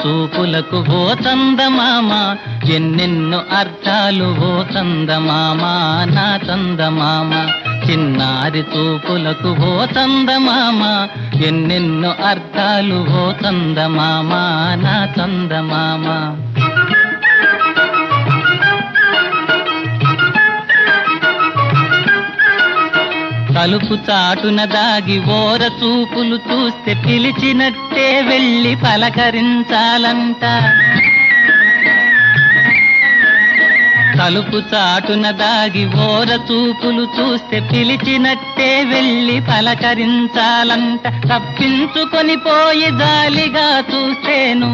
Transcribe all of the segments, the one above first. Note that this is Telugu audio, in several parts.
చూపులకు ఓ చందమామ ఎన్నెన్నో అర్థాలు ఓ చందమామ నా చందమామ చిన్నారి చూపులకు ఓ చందమామ ఎన్నెన్నో అర్థాలు ఓ చందమామ నా చందమామ తలుపు చాటున దాగి ఓర చూపులు చూస్తే పిలిచినట్టే వెళ్ళి పలకరించాలంట తలుపు చాటున దాగి ఓర చూపులు చూస్తే పిలిచినట్టే వెళ్ళి పలకరించాలంట తప్పించుకొని పోయి జాలిగా చూస్తేను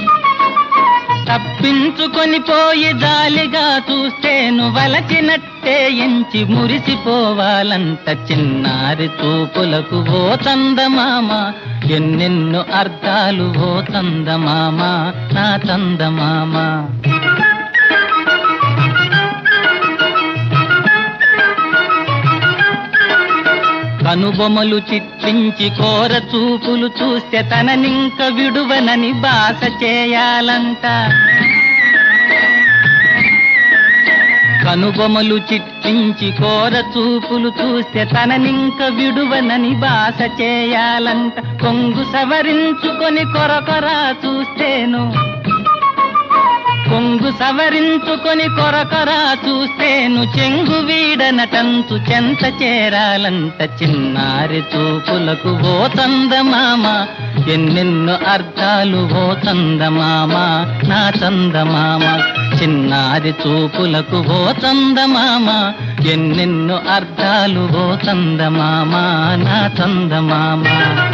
తప్పించుకొని పోయి జాలిగా చూస్తేను వలచినట్టే ఎంచి మురిసిపోవాలంట చిన్నారి చూపులకు ఓ చందమామ ఎన్నెన్నో అర్థాలు ఓ చందమామ నా చందమామ కనుబొమలు చిట్లించి కోర చూపులు చూస్తే తననింక విడువనని బాస చేయాలంట కనుబొమలు చిట్లించి కోర చూపులు చూస్తే తననింక విడువనని బాస చేయాలంట కొంగు సవరించుకొని కొరకొరా చూస్తేను కొంగు సవరించుకొని కొరకొరా చూస్తేను చెంగు వీడనటంచు చెంత చేరాలంట చిన్నారి చూపులకు ఓ చందమామ ఎన్నెన్నో అర్థాలు ఓ చందమామ నా చందమామ చిన్నారి చూపులకు ఓ చందమామ ఎన్నెన్నో అర్థాలు ఓ చందమామ నా చందమామ